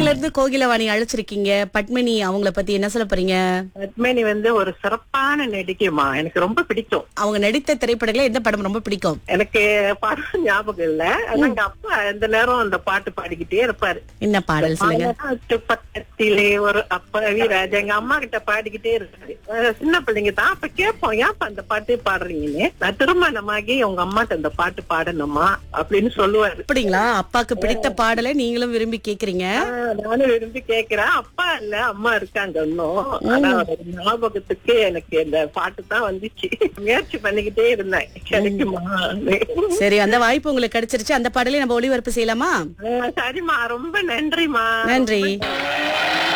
பத்மனில இருந்து கோகிலவாணி அழைச்சிருக்கீங்க பத்மினி அவங்கள பத்தி என்ன சொல்ல போறீங்க பத்மினி வந்து ஒரு சிறப்பான நடிகைமா எனக்கு ரொம்ப பிடிக்கும் அவங்க நடித்த திரைப்படங்கள எந்த படம் ரொம்ப பிடிக்கும் எனக்கு பாடம் ஞாபகம் இல்ல ஆனா எங்க அப்பா அந்த நேரம் அந்த பாட்டு பாடிக்கிட்டே இருப்பாரு என்ன பாடல் சொல்லுங்க பாலாட்டு பக்கத்திலே ஒரு அப்பாவி ராஜா எங்க அம்மா கிட்ட பாடிக்கிட்டே இருக்காரு அஹ் சின்ன பிள்ளைங்க தான் அப்ப கேட்போம் ஏன்ப்பா அந்த பாட்டு பாடுறீங்கன்னு நான் திருமணமாகி உங்க அம்மாட்ட அந்த பாட்டு பாடணுமா அப்படின்னு சொல்லுவாரு அப்படிங்களா அப்பாக்கு பிடித்த பாடலை நீங்களும் விரும்பி கேக்குறீங்க ஆஹ் நானும் விரும்பி கேக்குறேன் அப்பா இல்ல அம்மா இருக்காங்க இன்னும் ஆனா ஒரு ஞாபகத்துக்கு எனக்கு இந்த பாட்டு தான் வந்துச்சு முயற்சி பண்ணிக்கிட்டே இருந்தேன் கிடைக்குமா சரி அந்த வாய்ப்பு உங்களுக்கு கிடைச்சிருச்சு அந்த பாடலை நம்ம ஒளிபரப்பு செய்யலாமா ஆஹ் சரிம்மா ரொம்ப நன்றிமா நன்றி